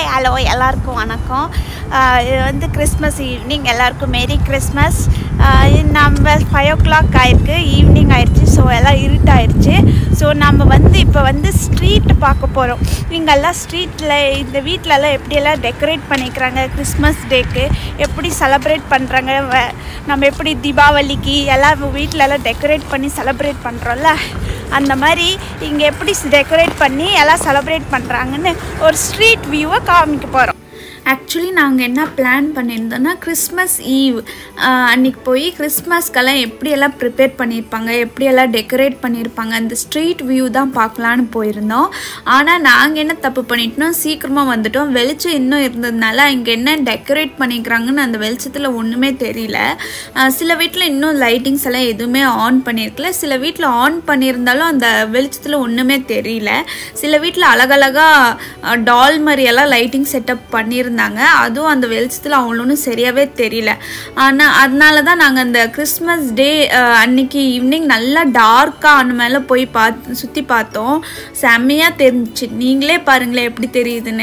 Hello எல்லாருக்கும் வணக்கம் ஆஹ் இது வந்து கிறிஸ்மஸ் ஈவினிங் எல்லாருக்கும் மேரி கிறிஸ்மஸ் நம்ம ஃபைவ் ஓ கிளாக் ஆயிருக்கு ஈவினிங் ஆயிடுச்சு ஸோ எல்லாம் இருட்டாயிருச்சு ஸோ நம்ம வந்து இப்போ வந்து ஸ்ட்ரீட் பார்க்க போகிறோம் இங்கெல்லாம் ஸ்ட்ரீட்டில் இந்த வீட்டிலலாம் எப்படியெல்லாம் டெக்கரேட் பண்ணிக்கிறாங்க கிறிஸ்மஸ் டேக்கு எப்படி செலப்ரேட் பண்ணுறாங்க நம்ம எப்படி தீபாவளிக்கு எல்லாம் வீட்டிலலாம் டெக்கரேட் பண்ணி செலப்ரேட் பண்ணுறோம்ல அந்த மாதிரி இங்கே எப்படி டெக்கரேட் பண்ணி எல்லாம் செலப்ரேட் பண்ணுறாங்கன்னு ஒரு ஸ்ட்ரீட் வியூவை காமிக்க போகிறோம் ஆக்சுவலி நாங்கள் என்ன பிளான் பண்ணியிருந்தோன்னா கிறிஸ்மஸ் ஈவ் அன்றைக்கி போய் கிறிஸ்மஸ்க்கெல்லாம் எப்படியெல்லாம் ப்ரிப்பேர் பண்ணியிருப்பாங்க எப்படியெல்லாம் டெக்கரேட் பண்ணியிருப்பாங்க அந்த ஸ்ட்ரீட் வியூ தான் பார்க்கலான்னு போயிருந்தோம் ஆனால் நாங்கள் என்ன தப்பு பண்ணிட்டோம் சீக்கிரமாக வந்துட்டோம் வெளிச்சம் இன்னும் இருந்ததுனால இங்கே என்ன டெக்கரேட் பண்ணியிருக்கிறாங்கன்னு அந்த வெளிச்சத்தில் ஒன்றுமே தெரியல ஆஹ் சில வீட்டில் இன்னும் லைட்டிங்ஸ் எல்லாம் எதுவுமே ஆன் பண்ணியிருக்கல சில வீட்டில் ஆன் பண்ணியிருந்தாலும் அந்த வெளிச்சத்தில் ஒன்றுமே தெரியல சில வீட்டில் அழகழகாக டால் மாதிரியெல்லாம் லைட்டிங் செட்டப் பண்ணியிருந்தாங்க அதுவும் அந்த வெளிச்சத்தில் அவ்வளோன்னு சரியாகவே தெரியல ஆனால் அதனால தான் நாங்கள் அந்த கிறிஸ்மஸ் டே அன்னைக்கு ஈவினிங் நல்லா டார்க்காக அந்த மேலே போய் பார்த்து சுற்றி பார்த்தோம் செம்மையாக தெரிஞ்சிச்சு நீங்களே பாருங்களேன் எப்படி தெரியுதுன்னு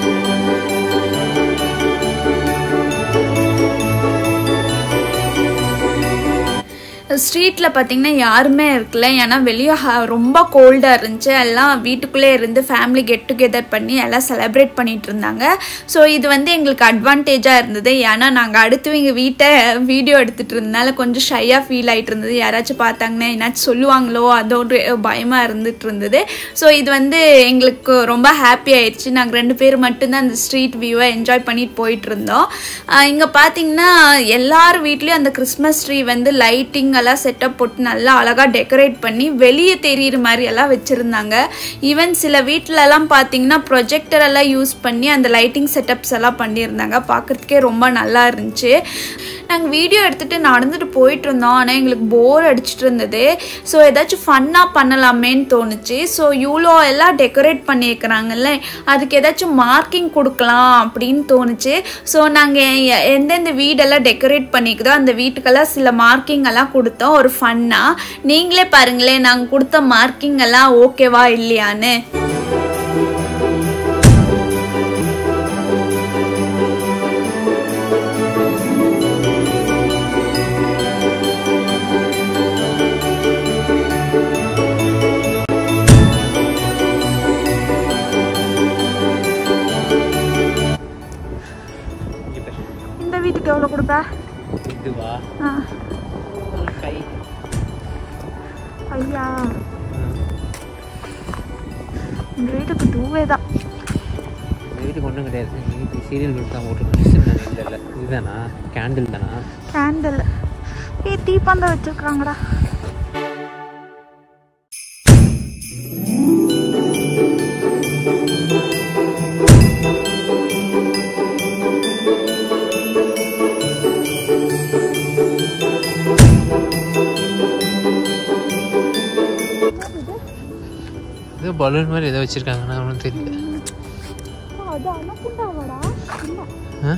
ஸ்ட்ரீட்டில் பார்த்தீங்கன்னா யாருமே இருக்கல ஏன்னா வெளியே ரொம்ப கோல்டாக இருந்துச்சு எல்லாம் வீட்டுக்குள்ளே இருந்து ஃபேமிலி கெட் டுகெதர் பண்ணி எல்லாம் செலிப்ரேட் பண்ணிட்டு இருந்தாங்க ஸோ இது வந்து எங்களுக்கு அட்வான்டேஜாக இருந்தது ஏன்னா நாங்கள் அடுத்தவங்க வீட்டை வீடியோ எடுத்துகிட்டு இருந்தனால கொஞ்சம் ஷையாக ஃபீல் ஆகிட்டு இருந்தது யாராச்சும் பார்த்தாங்கன்னா என்னாச்சும் சொல்லுவாங்களோ அதோட பயமாக இருந்துட்டு இருந்தது ஸோ இது வந்து எங்களுக்கு ரொம்ப ஹாப்பி ஆயிடுச்சு நாங்கள் ரெண்டு பேர் மட்டும்தான் அந்த ஸ்ட்ரீட் வியூவை என்ஜாய் பண்ணிட்டு போயிட்டு இருந்தோம் இங்கே பார்த்தீங்கன்னா எல்லார் வீட்லேயும் அந்த கிறிஸ்மஸ் ட்ரீ வந்து லைட்டிங் எல்லாம் செட்டப் போட்டு நல்லா அழகாக டெக்கரேட் பண்ணி வெளியே தெரியிற மாதிரி எல்லாம் வச்சுருந்தாங்க ஈவன் சில வீட்டிலலாம் பார்த்தீங்கன்னா ப்ரொஜெக்டர் எல்லாம் யூஸ் பண்ணி அந்த லைட்டிங் செட்டப்ஸ் எல்லாம் பண்ணியிருந்தாங்க பார்க்குறதுக்கே ரொம்ப நல்லா இருந்துச்சு நாங்கள் வீடியோ எடுத்துகிட்டு நடந்துட்டு போயிட்டு இருந்தோம் ஆனால் எங்களுக்கு போர் அடிச்சிட்டு இருந்தது ஸோ ஏதாச்சும் ஃபன்னாக பண்ணலாமேன்னு தோணுச்சு ஸோ இவ்வளோ எல்லாம் டெக்கரேட் பண்ணியிருக்கிறாங்கல்ல அதுக்கு ஏதாச்சும் மார்க்கிங் கொடுக்கலாம் அப்படின்னு தோணுச்சு ஸோ நாங்கள் எந்தெந்த வீடெல்லாம் டெக்கரேட் பண்ணிக்குதோ அந்த வீட்டுக்கெல்லாம் சில மார்க்கிங் எல்லாம் கொடுத்தோம் ஒரு ஃபன்னாக நீங்களே பாருங்களேன் நாங்கள் கொடுத்த மார்க்கிங் எல்லாம் ஓகேவா இல்லையான்னு இந்த வீட்டுக்கு எவ்வளோ கொடுப்ப இதுவா ஆ கை ஐயா இந்த வீட்டுக்கு டூவே தான் வீட்டுக்கு ஒன்றும் கிடையாது வீட்டுக்கு சீரியல் கொடுத்து தான் போட்டுருக்கேன் இல்லை இல்லை இதுதானா கேண்டில் தானா கேண்டில் ஏ தீப்பந்தம் வச்சிருக்காங்கடா ஏதோ பலூன் மாதிரி ஏதோ வச்சுருக்காங்கன்னா ஒன்றும் தெரியல அது அனக்குண்டாவாடா ஆ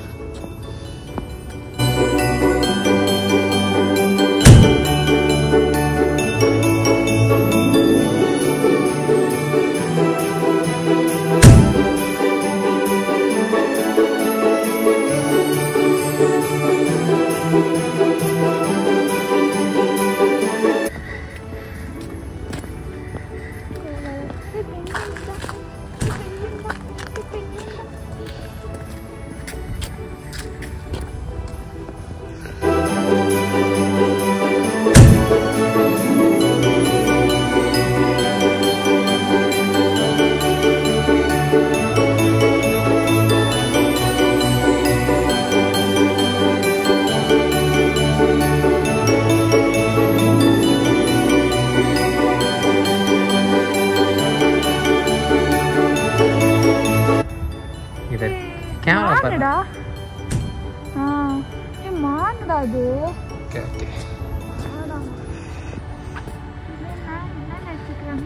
இது கேமரா பாரு மானுடா ஆ ஏ மானுடா அது ஓகே ஓகே ஆடா. இது என்ன என்ன வச்சுக்கிறாங்க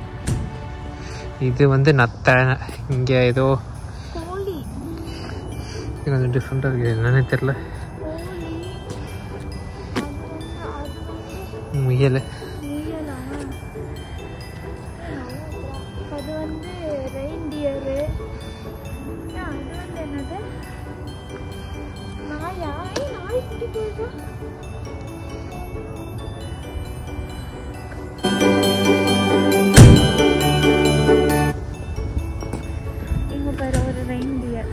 இது வந்து நத்தை இங்கே ஏதோ கோழி இது கொஞ்சம் டிஃப்ரெண்ட்டாக இருக்குது என்னன்னு தெரில கோழி அது வந்து அது வந்து முயல் முயலா அது வந்து ரெயின்டியரு அது பாரு ஒரு ரெயின்டியர்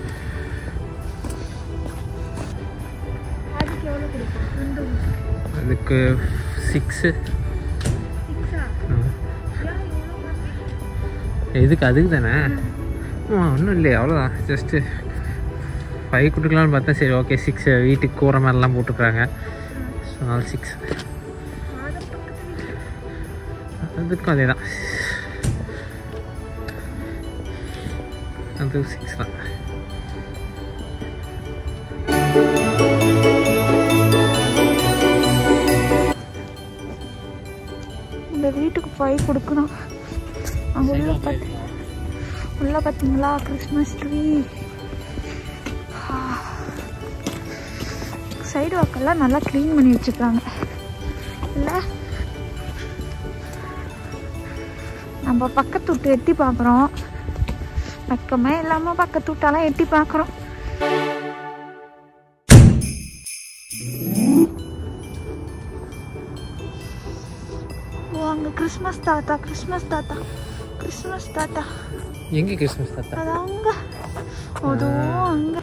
அதுக்கு எவ்வளோ கொடுப்போம் ரெண்டு அதுக்கு சிக்ஸு சிக்ஸா ஏன் இவ்வளோ எதுக்கு அதுக்கு தானே ஆ ஒன்றும் இல்லையே அவ்வளோதான் ஜஸ்ட்டு ஃபைவ் கொடுக்கலான்னு பார்த்தா சரி ஓகே சிக்ஸ் வீட்டுக்கு கூற மாதிரிலாம் போட்டுக்கிறாங்க ஸோ அதனால் சிக்ஸ் அது பக்கத்து அதுக்கும் அதே தான் அது சிக்ஸ் தான் இந்த வீட்டுக்கு ஃபைவ் கொடுக்கணும் அங்கே உள்ள பார்த்து உள்ள பார்த்தீங்களா கிறிஸ்மஸ் ட்ரீ சைடு வாக்கெல்லாம் நல்லா க்ளீன் பண்ணி வச்சுருக்காங்க இல்லை நம்ம பக்கத்து விட்டு எட்டி பார்க்குறோம் பக்கமே இல்லாமல் பக்கத்து விட்டாலாம் எட்டி பார்க்குறோம் ஓ அங்கே கிறிஸ்மஸ் தாத்தா கிறிஸ்மஸ் தாத்தா கிறிஸ்மஸ் தாத்தா எங்கே கிறிஸ்மஸ் தாத்தா அது அங்க அதோ அங்க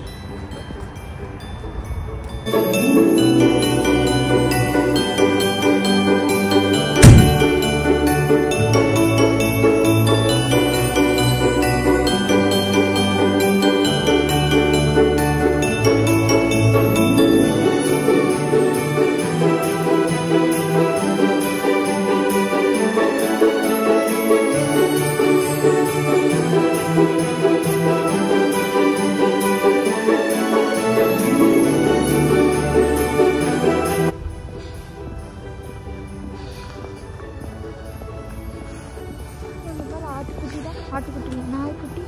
இங்க பாரு, ஆட்டுக்குட்டி தான் ஆட்டுக்குட்டி நாய்க்குட்டி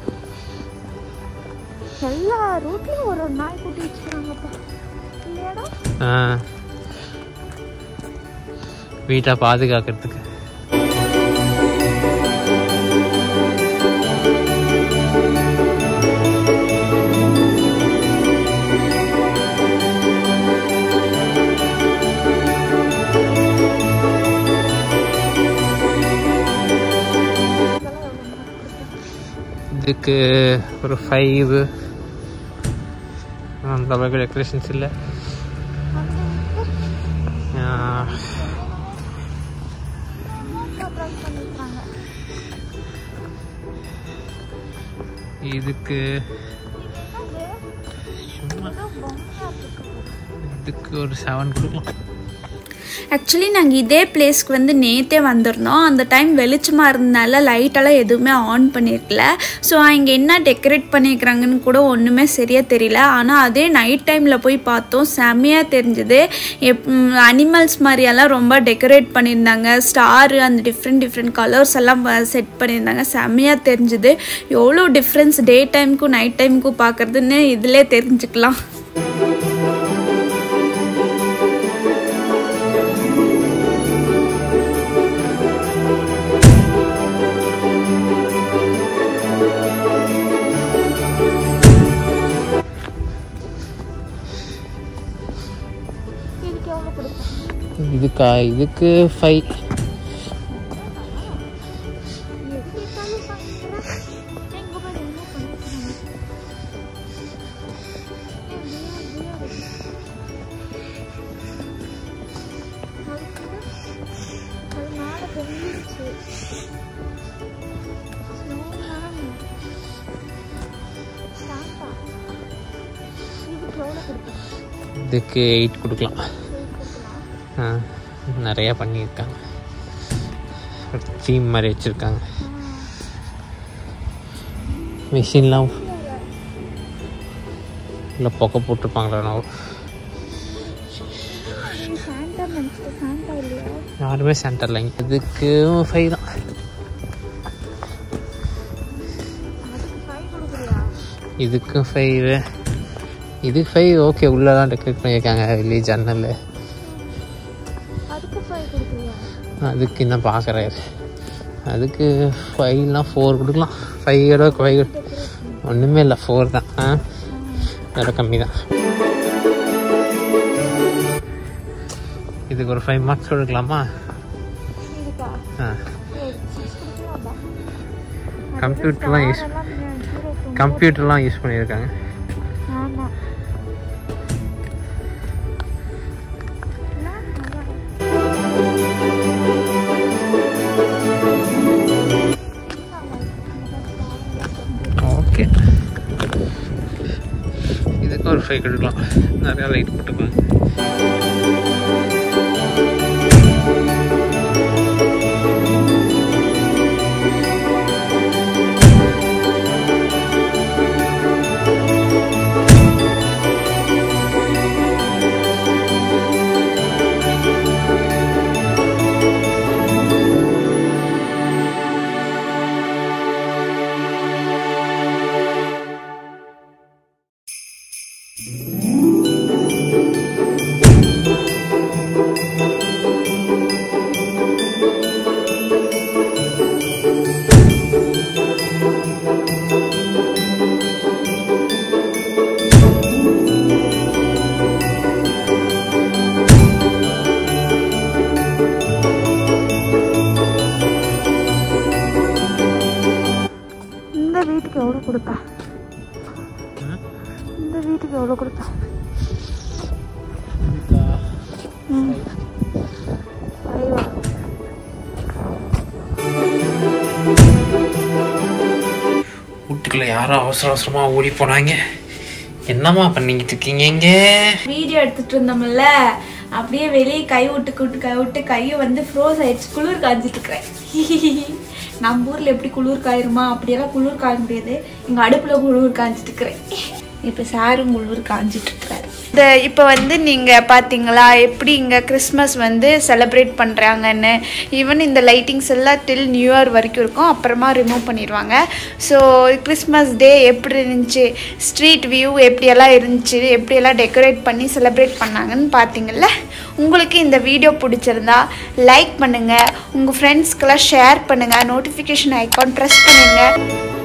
எல்லா ரூட்லயும் ஒரு ஒரு நாய்க்குட்டி வச்சுக்கிறாங்கப்பா இல்லையாடா ஆ வீட்டை பாதுகாக்கிறதுக்கு இதுக்கு ஒரு ஃபைவ் அந்த அளவுக்கு டெக்கரேஷன்ஸ் இல்லை ட்ரை பண்ணிருக்காங்க இதுக்கு சும்மா ஏதோ பொம்மை இருக்கு இதுக்கு ஒரு செவன் கொடுக்கலாம் ஆக்சுவலி நாங்கள் இதே பிளேஸ்க்கு வந்து நேற்றே வந்திருந்தோம் அந்த டைம் வெளிச்சமாக இருந்தனால லைட்டெல்லாம் எதுவுமே ஆன் பண்ணியிருக்கல ஸோ இங்கே என்ன டெக்கரேட் பண்ணியிருக்கிறாங்கன்னு கூட ஒன்றுமே சரியாக தெரியல ஆனால் அதே நைட் டைமில் போய் பார்த்தோம் செம்மையாக தெரிஞ்சுது எப் அனிமல்ஸ் மாதிரியெல்லாம் ரொம்ப டெக்கரேட் பண்ணியிருந்தாங்க ஸ்டாரு அந்த டிஃப்ரெண்ட் டிஃப்ரெண்ட் கலர்ஸ் எல்லாம் செட் பண்ணியிருந்தாங்க செம்மையாக தெரிஞ்சுது எவ்வளோ டிஃப்ரென்ஸ் டே டைமுக்கும் நைட் டைமுக்கும் பார்க்குறதுன்னு இதிலே தெரிஞ்சுக்கலாம் இதுக்கு எவ்வளோ கொடுப்போம் இதுக்கா இதுக்கு ஃபைவ் இதுக்கு எயிட் கொடுக்கலாம் ஆ நிறையா பண்ணியிருக்காங்க ஒரு தீம் மாதிரி வச்சுருக்காங்க மிஷின்லாம் இல்லை புகை போட்டிருப்பாங்களா நான் சாண்டா நினச்சிட்டு சாண்டா இல்லையா யாருமே சென்டர் இல்லைங்க இதுக்கு ஃபைவ் தான் அதுக்கு ஃபைவ் கொடுக்குறியா இதுக்கு ஃபைவ் இதுக்கு ஃபைவ் ஓகே உள்ளே தான் டெக்கரேட் பண்ணியிருக்காங்க வெளியே ஜன்னல் அதுக்கு ஃபைவ் கொடுக்குறியா அதுக்கு இன்னும் பார்க்குறாரு அதுக்கு ஃபைவ்லாம் ஃபோர் கொடுக்கலாம் ஃபைவோட ஃபைவ் ஒன்றுமே இல்லை ஃபோர் தான் ஆ விலை கம்மி தான் இதுக்கு ஒரு ஃபைவ் மார்க்ஸ் கொடுக்கலாமா இதுக்கா ஆ சிக்ஸ் கொடுக்கலாம்டா கம்ப்யூட்டர்லாம் யூஸ் அதெல்லாம் ஜீரோ டூ கம்ப்யூட்டர்லாம் யூஸ் பண்ணியிருக்காங்க ஆமாம் ஓகே இதுக்கு ஒரு ஃபைவ் எடுக்கலாம் நிறையா லைட் போட்டுக்கலாம் இந்த வீட்டுக்கு எவ்வளோ கொடுத்தா இந்த வீட்டுக்கு எவ்வளோ கொடுத்தா ம் ஐயோ வீட்டுக்குள்ள யாரோ அவசர அவசரமா ஓடி போனாங்க என்னம்மா பண்ணிக்கிட்டு இருக்கீங்க இங்கே வீடியோ எடுத்துட்டு இருந்தோம்ல அப்படியே வெளியே கை விட்டு கூட்டு கை விட்டு கையை வந்து ஃப்ரோஸ் ஆயிடுச்சு குளிர் காய்ஞ்சிட்டு இருக்கிறேன் நம்ம ஊர்ல எப்படி குளிர் காயிருமா அப்படியெல்லாம் குளிர் காய முடியாது இங்க அடுப்புல குளிர் காய்ஞ்சிட்டு இருக்கிறேன் இப்போ சாரும் குளிர் காய்ஞ்சிட்டு இருக்கிறாரு இந்த இப்போ வந்து நீங்கள் பார்த்தீங்களா எப்படி இங்கே கிறிஸ்மஸ் வந்து செலிப்ரேட் பண்ணுறாங்கன்னு ஈவன் இந்த லைட்டிங்ஸ் எல்லாம் டில் நியூ இயர் வரைக்கும் இருக்கும் அப்புறமா ரிமூவ் பண்ணிடுவாங்க ஸோ கிறிஸ்மஸ் டே எப்படி இருந்துச்சு ஸ்ட்ரீட் வியூ எப்படியெல்லாம் இருந்துச்சு எப்படியெல்லாம் டெக்கரேட் பண்ணி செலிப்ரேட் பண்ணாங்கன்னு பார்த்தீங்கல்ல உங்களுக்கு இந்த வீடியோ பிடிச்சிருந்தா லைக் பண்ணுங்கள் உங்கள் ஃப்ரெண்ட்ஸ்க்கெல்லாம் ஷேர் பண்ணுங்கள் நோட்டிஃபிகேஷன் ஐக்கான் ப்ரெஸ் பண்ணுங்கள்